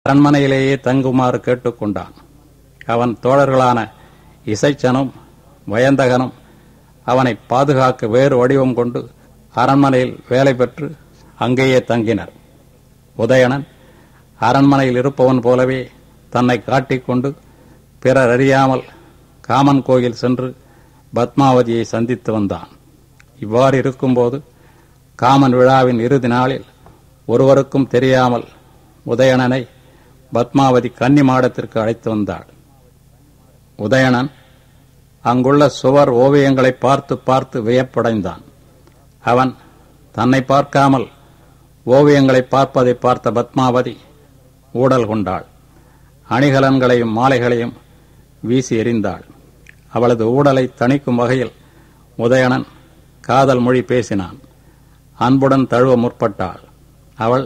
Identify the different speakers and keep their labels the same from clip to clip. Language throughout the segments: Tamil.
Speaker 1: அரண்மனையிலேயே தங்குமாறு கேட்டுக்கொண்டான் அவன் தோழர்களான இசைச்சனும் வயந்தகனும் அவனை பாதுகாக்க வேறு வடிவம் கொண்டு அரண்மனையில் வேலை பெற்று அங்கேயே தங்கினர் உதயணன் அரண்மனையில் இருப்பவன் போலவே தன்னை காட்டிக்கொண்டு பிறர் அறியாமல் காமன் கோயில் சென்று பத்மாவதியை சந்தித்து வந்தான் இவ்வாறு இருக்கும்போது காமன் விழாவின் இறுதி நாளில் ஒருவருக்கும் தெரியாமல் உதயணனை பத்மாவதி கன்னி மாடத்திற்கு அழைத்து வந்தாள் உதயணன் அங்குள்ள சுவர் ஓவியங்களை பார்த்து பார்த்து வியப்படைந்தான் அவன் தன்னை பார்க்காமல் ஓவியங்களை பார்ப்பதை பார்த்த பத்மாவதி ஊடல் கொண்டாள் அணிகலன்களையும் மாலைகளையும் வீசி எறிந்தாள் அவளது ஊடலை தணிக்கும் வகையில் உதயணன் காதல் மொழி பேசினான் அன்புடன் தழுவ முற்பட்டாள் அவள்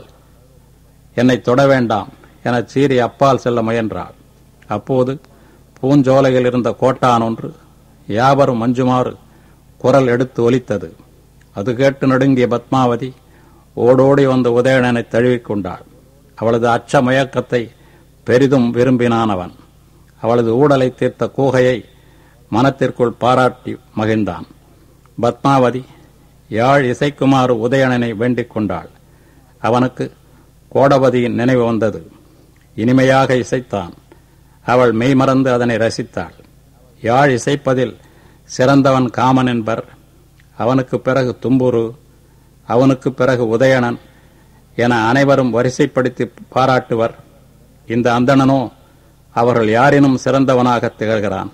Speaker 1: என்னை தொட வேண்டாம் என சீறி அப்பால் செல்ல முயன்றாள் அப்போது பூஞ்சோலையில் இருந்த கோட்டான் ஒன்று யாவரும் மஞ்சுமாறு குரல் எடுத்து ஒலித்தது அது கேட்டு நடுங்கிய பத்மாவதி ஓடோடி வந்த உதயணனை தழுவிக்கொண்டாள் அவளது அச்ச மயக்கத்தை பெரிதும் விரும்பினான் அவன் அவளது ஊடலை தீர்த்த கூகையை மனத்திற்குள் பாராட்டி மகிழ்ந்தான் பத்மாவதி யாழ் இசைக்குமாறு உதயணனை வேண்டிக் கொண்டாள் அவனுக்கு கோடபதியின் நினைவு வந்தது இனிமையாக இசைத்தான் அவள் மெய்மறந்து அதனை ரசித்தாள் யாழ் இசைப்பதில் சிறந்தவன் காமன் என்பர் அவனுக்கு பிறகு தும்புரு அவனுக்கு பிறகு உதயணன் என அனைவரும் வரிசைப்படுத்தி பாராட்டுவர் இந்த அந்தணனோ அவர்கள் யாரினும் சிறந்தவனாக திகழ்கிறான்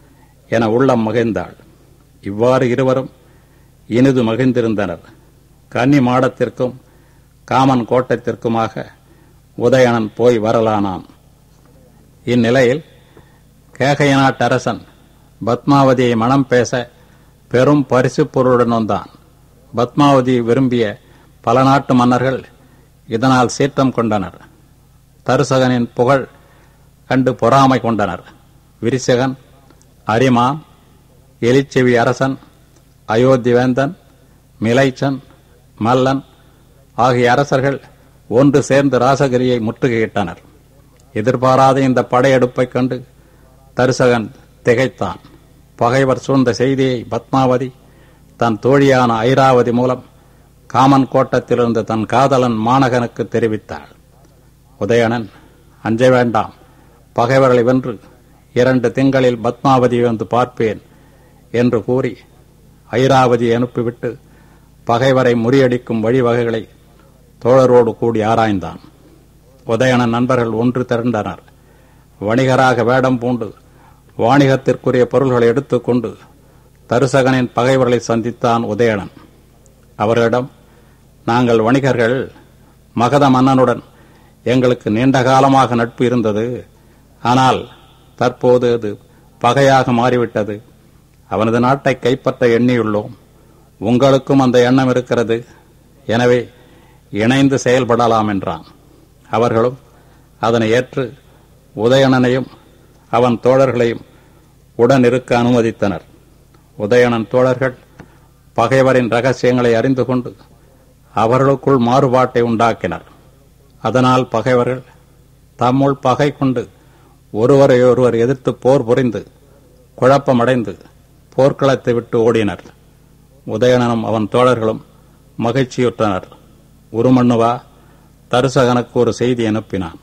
Speaker 1: என உள்ளம் மகிழ்ந்தாள் இவ்வாறு இருவரும் இனிது மகிழ்ந்திருந்தனர் கன்னி மாடத்திற்கும் காமன் கோட்டத்திற்குமாக உதயணன் போய் வரலானான் இந்நிலையில் கேகைய நாட்டரசன் பத்மாவதியை மனம் பேச பெரும் பரிசு பொருளுடன் வந்தான் பத்மாவதி விரும்பிய பல நாட்டு மன்னர்கள் இதனால் சீற்றம் கொண்டனர் தருசகனின் புகழ் கண்டு பொறாமை கொண்டனர் விரிசகன் அரிமான் எலிச்செவி அரசன் அயோத்திவேந்தன் மிலைச்சன் மல்லன் ஆகிய அரசர்கள் ஒன்று சேர்ந்து ராசகிரியை முற்றுகையிட்டனர் எதிர்பாராத இந்த படையெடுப்பைக் கண்டு தருசகன் திகைத்தான் பகைவர் சூழ்ந்த செய்தியை பத்மாவதி தன் தோழியான ஐராவதி மூலம் காமன் கோட்டத்திலிருந்த தன் காதலன் மாணகனுக்கு தெரிவித்தாள் உதயணன் அஞ்ச வேண்டாம் பகைவர்களை வென்று இரண்டு திங்களில் பத்மாவதியை வந்து பார்ப்பேன் என்று கூறி ஐராவதியை அனுப்பிவிட்டு பகைவரை முறியடிக்கும் வழிவகைகளை தோழரோடு கூடி ஆராய்ந்தான் உதயணன் நண்பர்கள் ஒன்று திரண்டனர் வணிகராக வேடம் பூண்டு வாணிகத்திற்குரிய பொருள்களை எடுத்துக்கொண்டு தருசகனின் பகைவர்களை சந்தித்தான் உதயணன் அவர்களிடம் நாங்கள் வணிகர்கள் மகத மன்னனுடன் எங்களுக்கு நீண்ட காலமாக நட்பு இருந்தது ஆனால் தற்போது அது பகையாக மாறிவிட்டது அவனது நாட்டை கைப்பற்ற எண்ணியுள்ளோம் உங்களுக்கும் அந்த எண்ணம் இருக்கிறது எனவே இணைந்து செயல்படலாம் என்றான் அவர்களும் அதனை ஏற்று உதயணனையும் அவன் தோழர்களையும் உடன் இருக்க அனுமதித்தனர் உதயணன் தோழர்கள் பகைவரின் ரகசியங்களை அறிந்து கொண்டு அவர்களுக்குள் மாறுபாட்டை உண்டாக்கினர் அதனால் பகைவர்கள் தம்முள் பகை கொண்டு ஒருவரை ஒருவர் எதிர்த்து போர் புரிந்து குழப்பமடைந்து போர்க்களத்தை விட்டு ஓடினர் உதயணனும் அவன் தோழர்களும் மகிழ்ச்சியுற்றனர் உருமண்ணுவா தருசகனுக்கு ஒரு செய்தி அனுப்பினான்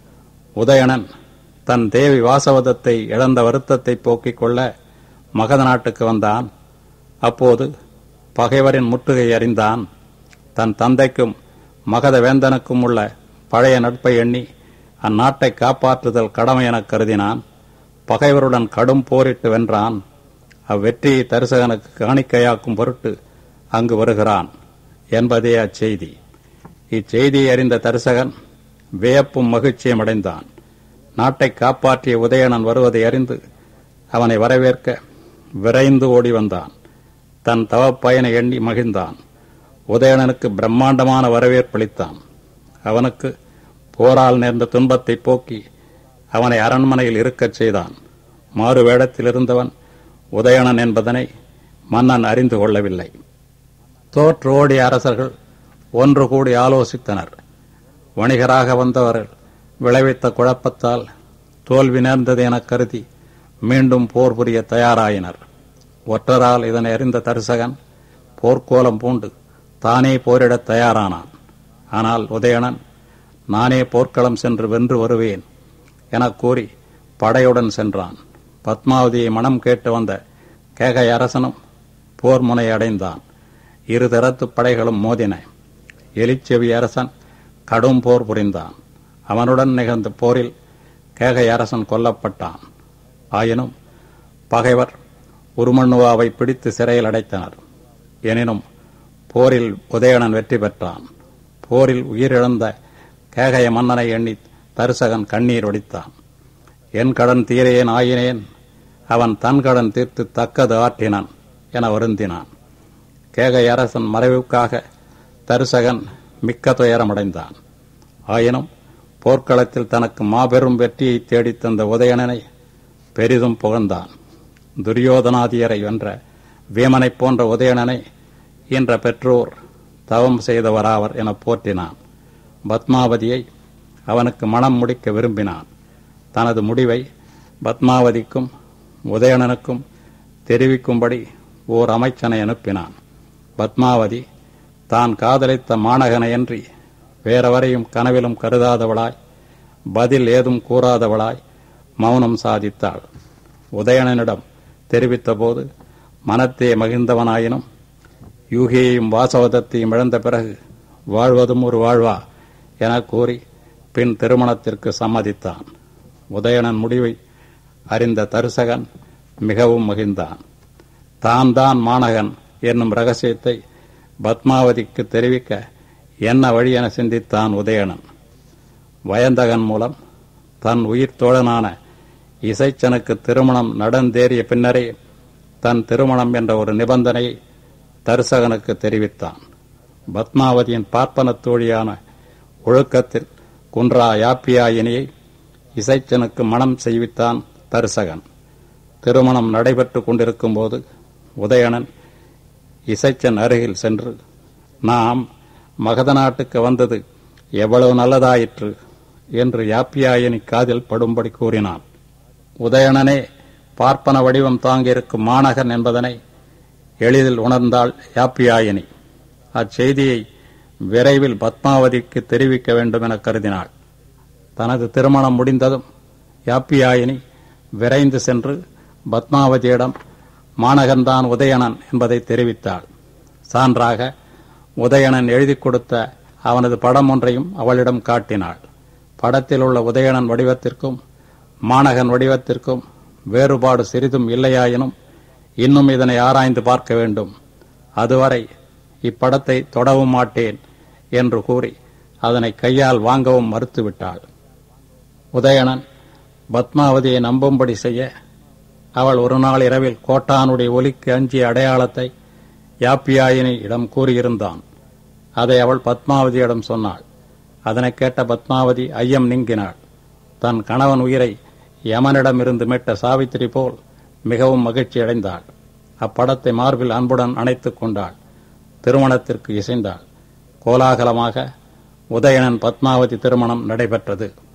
Speaker 1: உதயணன் தன் தேவி வாசவதத்தை இழந்த வருத்தத்தை போக்கிக் கொள்ள மகத நாட்டுக்கு வந்தான் அப்போது பகைவரின் முற்றுகை அறிந்தான் தன் தந்தைக்கும் மகத வேந்தனுக்கும் உள்ள பழைய நட்பை எண்ணி அந்நாட்டை காப்பாற்றுதல் கடமை எனக் கருதினான் பகைவருடன் கடும் போரிட்டு வென்றான் அவ்வெற்றியை தரிசகனுக்கு காணிக்கையாக்கும் பொருட்டு அங்கு வருகிறான் என்பதே அச்செய்தி இச்செய்தியை அறிந்த தரிசகன் வியப்பும் மகிழ்ச்சியும் அடைந்தான் நாட்டை காப்பாற்றிய உதயணன் வருவதை அறிந்து அவனை வரவேற்க விரைந்து ஓடி வந்தான் தன் தவப்பயனை எண்ணி மகிழ்ந்தான் உதயணனுக்கு பிரம்மாண்டமான வரவேற்பளித்தான் அவனுக்கு போரால் நேர்ந்த துன்பத்தை போக்கி அவனை அரண்மனையில் இருக்கச் செய்தான் மாறு வேடத்தில் இருந்தவன் உதயணன் என்பதனை மன்னன் அறிந்து கொள்ளவில்லை தோற்று ஓடிய அரசர்கள் ஒன்று கூடி ஆலோசித்தனர் வணிகராக வந்தவர்கள் விளைவித்த குழப்பத்தால் தோல்வி நேர்ந்தது எனக் கருதி மீண்டும் போர் புரிய தயாராயினர் ஒற்றரால் இதனை அறிந்த தரிசகன் போர்க்கோலம் பூண்டு தானே போரிடத் தயாரானான் ஆனால் உதயணன் நானே போர்க்களம் சென்று வென்று வருவேன் எனக் கூறி படையுடன் சென்றான் பத்மாவதியை மனம் கேட்டு வந்த கேகை அரசனும் போர் முனை அடைந்தான் இரு தரத்து படைகளும் மோதின எலிச்செவி அரசன் கடும் போர் புரிந்தான் அவனுடன் நிகழ்ந்த போரில் கேகை அரசன் கொல்லப்பட்டான் ஆயினும் பகைவர் உருமண்ணுவாவை பிடித்து சிறையில் அடைத்தனர் எனினும் போரில் உதயணன் வெற்றி பெற்றான் போரில் உயிரிழந்த கேகய மன்னனை எண்ணி தருசகன் கண்ணீர் வடித்தான் என் கடன் தீரேன் ஆயினேன் அவன் தன் கடன் தீர்த்து தக்கது ஆற்றினான் என வருந்தினான் கேகை அரசன் மறைவுக்காக தருசகன் மிக்க துயரமடைந்தான் ஆயினும் போர்க்களத்தில் தனக்கு மாபெரும் வெற்றியை தேடித் தந்த உதயணனை பெரிதும் புகழ்ந்தான் துரியோதனாதியரை வென்ற வீமனைப் போன்ற உதயணனை என்ற பெற்றோர் தவம் செய்தவராவர் என போற்றினான் பத்மாவதியை அவனுக்கு மனம் முடிக்க விரும்பினான் தனது முடிவை பத்மாவதிக்கும் உதயணனுக்கும் தெரிவிக்கும்படி ஓர் அமைச்சனை அனுப்பினான் பத்மாவதி தான் காதலித்த மாணகனையன்றி வேறவரையும் கனவிலும் கருதாதவளாய் பதில் ஏதும் கூறாதவளாய் மௌனம் சாதித்தாள் உதயணனிடம் தெரிவித்தபோது மனத்தே மகிழ்ந்தவனாயினும் யூகியையும் வாசவதத்தையும் இழந்த பிறகு வாழ்வதும் ஒரு வாழ்வா என கூறி பின் திருமணத்திற்கு சம்மதித்தான் உதயணன் முடிவை அறிந்த தருசகன் மிகவும் மகிழ்ந்தான் தான் தான் மாணகன் என்னும் ரகசியத்தை பத்மாவதிக்கு தெரிவிக்க என்ன வழி என சிந்தித்தான் உதயணன் வயந்தகன் மூலம் தன் உயிர் தோழனான இசைச்சனுக்கு திருமணம் நடந்தேறிய பின்னரே தன் திருமணம் என்ற ஒரு நிபந்தனையை தருசகனுக்கு தெரிவித்தான் பத்மாவதியின் பார்ப்பன தோழியான ஒழுக்கத்தில் குன்றா யாப்பியாயினியை இசைச்சனுக்கு மனம் செய்வித்தான் தருசகன் திருமணம் நடைபெற்றுக் கொண்டிருக்கும் போது உதயணன் இசைச்சன் அருகில் சென்று நாம் மகத நாட்டுக்கு வந்தது எவ்வளவு நல்லதாயிற்று என்று யாப்பியாயினி காதில் படும்படி கூறினான் உதயணனே பார்ப்பன வடிவம் தாங்கியிருக்கும் மாணகன் என்பதனை எளிதில் உணர்ந்தாள் யாப்பியாயினி அச்செய்தியை விரைவில் பத்மாவதிக்கு தெரிவிக்க வேண்டும் என கருதினாள் தனது திருமணம் முடிந்ததும் யாப்பியாயினி விரைந்து சென்று பத்மாவதியிடம் மாணகன்தான் உதயணன் என்பதை தெரிவித்தாள் சான்றாக உதயணன் எழுதி கொடுத்த அவனது படம் ஒன்றையும் அவளிடம் காட்டினாள் படத்தில் உள்ள உதயணன் வடிவத்திற்கும் மாணகன் வடிவத்திற்கும் வேறுபாடு சிறிதும் இல்லையாயினும் இன்னும் இதனை ஆராய்ந்து பார்க்க வேண்டும் அதுவரை இப்படத்தை தொடவும் மாட்டேன் என்று கூறி அதனை கையால் வாங்கவும் மறுத்துவிட்டாள் உதயணன் பத்மாவதியை நம்பும்படி செய்ய அவள் ஒரு நாள் இரவில் கோட்டானுடைய ஒலிக்கு அஞ்சிய அடையாளத்தை யாப்பியாயினி இடம் கூறியிருந்தான் அதை அவள் பத்மாவதியிடம் சொன்னாள் அதனை கேட்ட பத்மாவதி ஐயம் நீங்கினாள் தன் கணவன் உயிரை யமனிடமிருந்து மீட்ட சாவித்திரி போல் மிகவும் மகிழ்ச்சி அடைந்தாள் அப்படத்தை மார்பில் அன்புடன் அணைத்துக் கொண்டாள் திருமணத்திற்கு இசைந்தாள் கோலாகலமாக உதயணன் பத்மாவதி திருமணம் நடைபெற்றது